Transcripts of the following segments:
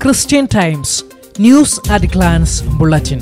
Christian Times news at glance bulletin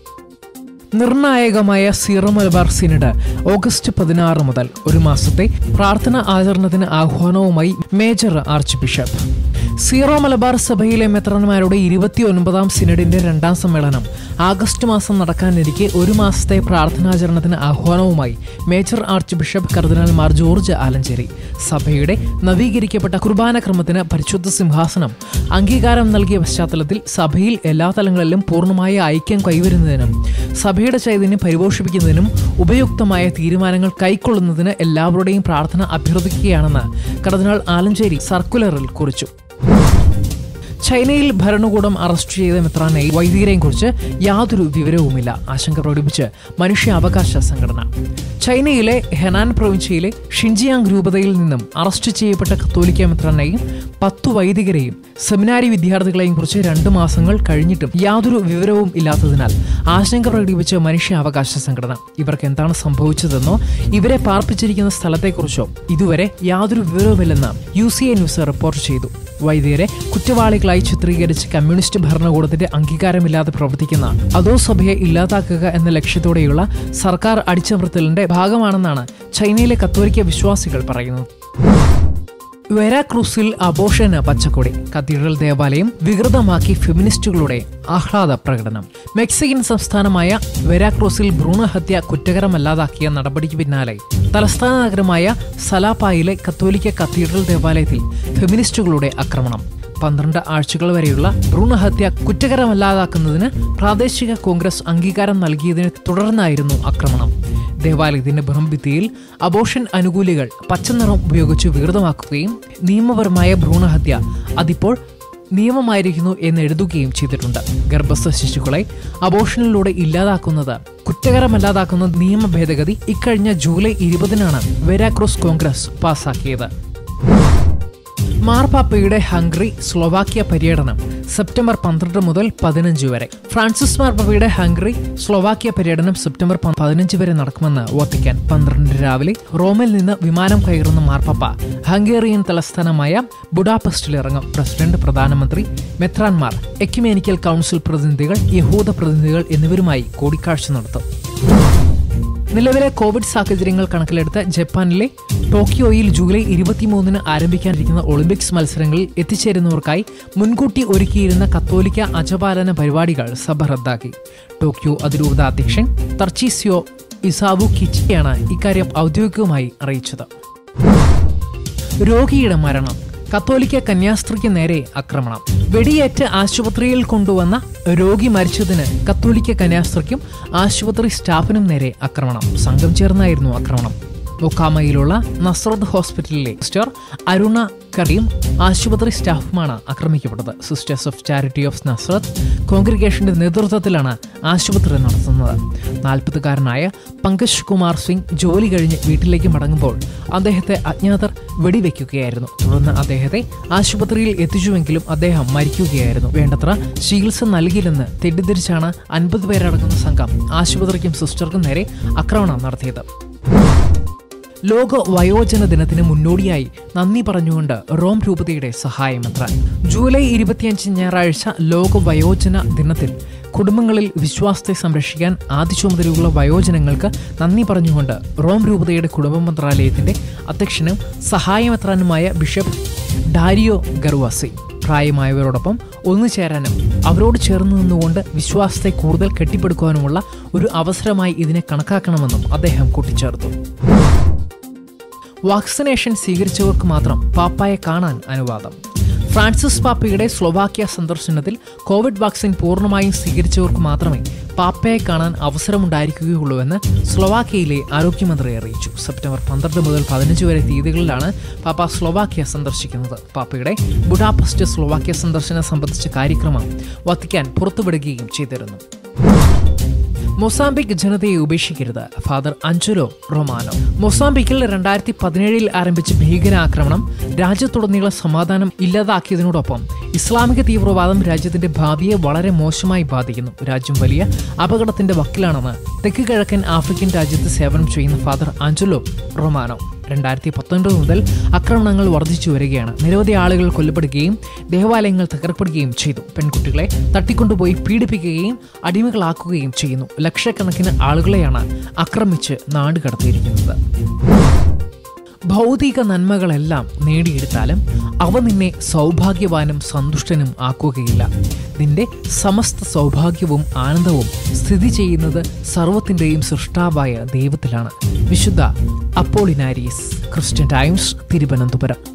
നിർണായകമായ Syro Malabar synod August പതിനാറ് മുതൽ ഒരു മാസത്തെ പ്രാർത്ഥന ആചരണത്തിന് ആഹ്വാനവുമായി major archbishop Syro Malabar സഭയിലെ മെത്രന്മാരുടെ ഇരുപത്തിയൊൻപതാം സിനഡിന്റെ രണ്ടാം സമ്മേളനം ആഗസ്റ്റ് മാസം നടക്കാനിരിക്കെ ഒരു മാസത്തെ പ്രാർത്ഥനാചരണത്തിന് ആഹ്വാനവുമായി major archbishop cardinal Mar George Alencherry സഭയുടെ നവീകരിക്കപ്പെട്ട കുർബാന ക്രമത്തിന് പരിശുദ്ധ സിംഹാസനം അംഗീകാരം നൽകിയ പശ്ചാത്തലത്തിൽ സഭയിൽ എല്ലാ തലങ്ങളിലും പൂർണ്ണമായ ഐക്യം കൈവരുന്നതിനും സഭയുടെ ചൈതന്യം പരിപോഷിപ്പിക്കുന്നതിനും ഉപയുക്തമായ തീരുമാനങ്ങൾ കൈക്കൊള്ളുന്നതിന് എല്ലാവരുടെയും പ്രാർത്ഥന അഭ്യർത്ഥിക്കുകയാണെന്ന് കർദിനാൾ ആലഞ്ചേരി സർക്കുലറിൽ കുറിച്ചു ചൈനയിൽ ഭരണകൂടം അറസ്റ്റ് ചെയ്ത മിത്രാനെയും വൈദികരെയും കുറിച്ച് യാതൊരു വിവരവുമില്ല ആശങ്ക പ്രകടിപ്പിച്ച് മനുഷ്യാവകാശ സംഘടന ചൈനയിലെ ഹെനാൻ പ്രവിശ്യയിലെ ഷിൻജിയാങ് രൂപതയിൽ നിന്നും അറസ്റ്റ് ചെയ്യപ്പെട്ട കത്തോലിക്ക മിത്രാനെയും പത്തു വൈദികരെയും സെമിനാരി വിദ്യാർത്ഥികളെയും കുറിച്ച് രണ്ടു മാസങ്ങൾ കഴിഞ്ഞിട്ടും യാതൊരു വിവരവും ഇല്ലാത്തതിനാൽ ആശങ്ക പ്രകടിപ്പിച്ച് മനുഷ്യാവകാശ സംഘടന ഇവർക്ക് എന്താണ് സംഭവിച്ചതെന്നോ ഇവരെ പാർപ്പിച്ചിരിക്കുന്ന സ്ഥലത്തെക്കുറിച്ചോ ഇതുവരെ യാതൊരു വിവരവുമില്ലെന്ന് U C A news report ചെയ്തു വൈദികരെ കുറ്റവാളികളായി ചിത്രീകരിച്ച് കമ്മ്യൂണിസ്റ്റ് ഭരണകൂടത്തിന്റെ അംഗീകാരമില്ലാതെ പ്രവർത്തിക്കുന്ന അതോ സഭയെ ഇല്ലാതാക്കുക എന്ന ലക്ഷ്യത്തോടെയുള്ള സർക്കാർ അടിച്ചമർത്തലിന്റെ ഭാഗമാണെന്നാണ് ചൈനയിലെ കത്തോലിക്ക വിശ്വാസികൾ പറയുന്നത് വെരാക്രൂസിൽ അബോഷന് പച്ചക്കൊടി കത്തീഡ്രൽ ദേവാലയം വികൃതമാക്കി ഫെമിനിസ്റ്റുകളുടെ ആഹ്ലാദ പ്രകടനം മെക്സിക്കൻ സംസ്ഥാനമായ വെരാക്രൂസിൽ ഭ്രൂണഹത്യ കുറ്റകരമല്ലാതാക്കിയ നടപടിക്ക് പിന്നാലെ തലസ്ഥാന നഗരമായ സലാപ്പായിലെ കത്തോലിക്ക കത്തീഡ്രൽ ദേവാലയത്തിൽ ഫെമിനിസ്റ്റുകളുടെ ആക്രമണം പന്ത്രണ്ട് ആഴ്ചകൾ വരെയുള്ള ഭ്രൂണഹത്യ കുറ്റകരമല്ലാതാക്കുന്നതിന് പ്രാദേശിക കോൺഗ്രസ് അംഗീകാരം നൽകിയതിനെ തുടർന്നായിരുന്നു ആക്രമണം ദേവാലയത്തിന്റെ ബൃഹംഭിത്തിയിൽ അബോഷൻ അനുകൂലികൾ പച്ചനിറം ഉപയോഗിച്ച് വികൃതമാക്കുകയും നിയമപരമായ ഭ്രൂണഹത്യ അതിപ്പോൾ നിയമമായിരിക്കുന്നു എന്ന് എഴുതുകയും ചെയ്തിട്ടുണ്ട് ഗർഭസ്ഥ ശിശുക്കളെ അബോഷനിലൂടെ ഇല്ലാതാക്കുന്നത് കുറ്റകരമല്ലാതാക്കുന്ന നിയമ ഭേദഗതി ഇക്കഴിഞ്ഞ ജൂലൈ ഇരുപതിനാണ് വെരാക്രോസ് കോൺഗ്രസ് പാസാക്കിയത് മാർപ്പാപ്പയുടെ ഹംഗറി സ്ലോവാക്യ പര്യടനം സെപ്റ്റംബർ പന്ത്രണ്ട് മുതൽ പതിനഞ്ച് വരെ ഫ്രാൻസിസ് മാർപ്പാപ്പയുടെ ഹംഗറി സ്ലോവാക്യ പര്യടനം സെപ്റ്റംബർ പ- പതിനഞ്ച് വരെ നടക്കുമെന്ന് വത്തിക്കാൻ പന്ത്രണ്ട് രാവിലെ റോമിൽ നിന്ന് വിമാനം കയറുന്ന മാർപ്പാപ്പ ഹംഗേറിയൻ തലസ്ഥാനമായ ബുഡാപെസ്റ്റിൽ ഇറങ്ങും പ്രസിഡന്റ് പ്രധാനമന്ത്രി മെത്രാൻമാർ എക്യുമേനിക്കൽ കൗൺസിൽ പ്രതിനിധികൾ യഹൂദ പ്രതിനിധികൾ എന്നിവരുമായി കൂടിക്കാഴ്ച നടത്തും നിലവിലെ കോവിഡ് സാഹചര്യങ്ങൾ കണക്കിലെടുത്ത് ജപ്പാനിലെ ടോക്കിയോയിൽ ജൂലൈ ഇരുപത്തിമൂന്നിന് ആരംഭിക്കാനിരിക്കുന്ന ഒളിമ്പിക്സ് മത്സരങ്ങളിൽ എത്തിച്ചേരുന്നവർക്കായി മുൻകൂട്ടി ഒരുക്കിയിരുന്ന കത്തോലിക്ക അജപാലന പരിപാടികൾ സഭ റദ്ദാക്കി ടോക്കിയോ അതിരൂപത അധ്യക്ഷൻ തർച്ചീസിയോ ഇസാവു കിച്ചിയാണ് ഇക്കാര്യം ഔദ്യോഗികമായി അറിയിച്ചത് രോഗിയുടെ മരണം കത്തോലിക്ക കന്യാസ്ത്രീക്ക് നേരെ ആക്രമണം വെടിയേറ്റ് ആശുപത്രിയിൽ കൊണ്ടുവന്ന രോഗി മരിച്ചതിന് കത്തോലിക്ക കന്യാസ്ത്രീക്കും ആശുപത്രി സ്റ്റാഫിനും നേരെ ആക്രമണം സംഘം ചേർന്നായിരുന്നു ആക്രമണം ഒക്കാമയിലുള്ള നസ്രത്ത് ഹോസ്പിറ്റലിലെ സിസ്റ്റർ അരുണ കറിയും ആശുപത്രി സ്റ്റാഫുമാണ് ആക്രമിക്കപ്പെട്ടത് sisters of charity of Nazareth കോൺഗ്രിഗേഷന്റെ നേതൃത്വത്തിലാണ് ആശുപത്രി നടത്തുന്നത് നാൽപ്പതുകാരനായ പങ്കജ് കുമാർ സിംഗ് ജോലി കഴിഞ്ഞ് വീട്ടിലേക്ക് മടങ്ങുമ്പോൾ അദ്ദേഹത്തെ അജ്ഞാതർ വെടിവെക്കുകയായിരുന്നു തുടർന്ന് അദ്ദേഹത്തെ ആശുപത്രിയിൽ എത്തിച്ചുവെങ്കിലും അദ്ദേഹം മരിക്കുകയായിരുന്നു വേണ്ടത്ര ചികിത്സ നൽകില്ലെന്ന് തെറ്റിദ്ധരിച്ചാണ് അൻപത് പേരടങ്ങുന്ന സംഘം ആശുപത്രിക്കും സിസ്റ്റർക്കും നേരെ ആക്രമണം നടത്തിയത് ലോക വയോജന ദിനത്തിന് മുന്നോടിയായി നന്ദി പറഞ്ഞുകൊണ്ട് റോം രൂപതയുടെ സഹായമെത്ര ജൂലൈ ഇരുപത്തിയഞ്ച് ഞായറാഴ്ച ലോക വയോജന ദിനത്തിൽ കുടുംബങ്ങളിൽ വിശ്വാസത്തെ സംരക്ഷിക്കാൻ ആദ്യ ചുമതലയുള്ള വയോജനങ്ങൾക്ക് നന്ദി പറഞ്ഞുകൊണ്ട് റോം രൂപതയുടെ കുടുംബ മന്ത്രാലയത്തിന്റെ അധ്യക്ഷനും സഹായമെത്രാനുമായ ബിഷപ്പ് ഡാരിയോ ഗർവാസി പ്രായമായവരോടൊപ്പം ഒന്നു ചേരാനും അവരോട് ചേർന്ന് നിന്നുകൊണ്ട് വിശ്വാസത്തെ കൂടുതൽ കെട്ടിപ്പടുക്കുവാനുമുള്ള ഒരു അവസരമായി ഇതിനെ കണക്കാക്കണമെന്നും അദ്ദേഹം കൂട്ടിച്ചേർത്തു വാക്സിനേഷൻ സ്വീകരിച്ചവർക്ക് മാത്രം പാപ്പായെ കാണാൻ അനുവാദം ഫ്രാൻസിസ് പാപ്പയുടെ സ്ലോവാക്യ സന്ദർശനത്തിൽ കോവിഡ് വാക്സിൻ പൂർണ്ണമായും സ്വീകരിച്ചവർക്ക് മാത്രമേ പാപ്പയെ കാണാൻ അവസരമുണ്ടായിരിക്കുകയുള്ളൂവെന്ന് സ്ലോവാക്യയിലെ ആരോഗ്യമന്ത്രി അറിയിച്ചു സെപ്റ്റംബർ പന്ത്രണ്ട് മുതൽ പതിനഞ്ച് വരെ തീയതികളിലാണ് പാപ്പ സ്ലോവാക്യ സന്ദർശിക്കുന്നത് പാപ്പയുടെ ബുഡാപസ്റ്റ് സ്ലോവാക്യ സന്ദർശനം സംബന്ധിച്ച കാര്യക്രമം വത്തിക്കാൻ പുറത്തുവിടുകയും ചെയ്തിരുന്നു മൊസാംബിക് ജനതയെ ഉപേക്ഷിക്കരുത് ഫാദർ അഞ്ചുലോ റൊമാനോ മൊസാംബിക്കിൽ രണ്ടായിരത്തി പതിനേഴിൽ ആരംഭിച്ച ഭീകരാക്രമണം രാജ്യത്തുടനീളം സമാധാനം ഇല്ലാതാക്കിയതിനോടൊപ്പം ഇസ്ലാമിക തീവ്രവാദം രാജ്യത്തിന്റെ ഭാവിയെ വളരെ മോശമായി ബാധിക്കുന്നു രാജ്യം വലിയ അപകടത്തിന്റെ വക്കിലാണെന്ന് തെക്ക് കിഴക്കൻ ആഫ്രിക്കൻ രാജ്യത്ത് സേവനം ചെയ്യുന്ന ഫാദർ ആഞ്ചലോ റൊമാനോ രണ്ടായിരത്തി പത്തൊൻപത് മുതൽ ആക്രമണങ്ങൾ വർദ്ധിച്ചു വരികയാണ് നിരവധി ആളുകൾ കൊല്ലപ്പെടുകയും ദേവാലയങ്ങൾ തകർക്കപ്പെടുകയും ചെയ്തു പെൺകുട്ടികളെ തട്ടിക്കൊണ്ടുപോയി പീഡിപ്പിക്കുകയും അടിമകളാക്കുകയും ചെയ്യുന്നു ലക്ഷക്കണക്കിന് ആളുകളെയാണ് ആക്രമിച്ച് നാട് കടത്തിയിരിക്കുന്നത് ഭൗതിക നന്മകളെല്ലാം നേടിയെടുത്താലും അവ നിന്നെ സൗഭാഗ്യവാനും സന്തുഷ്ടനും ആക്കുകയില്ല നിന്റെ സമസ്ത സൗഭാഗ്യവും ആനന്ദവും സ്ഥിതി ചെയ്യുന്നത് സർവത്തിൻ്റെയും സൃഷ്ടാവായ ദൈവത്തിലാണ് വിശുദ്ധ അപ്പോളിനാരീസ് ക്രിസ്ത്യൻ ടൈംസ് തിരുവനന്തപുരം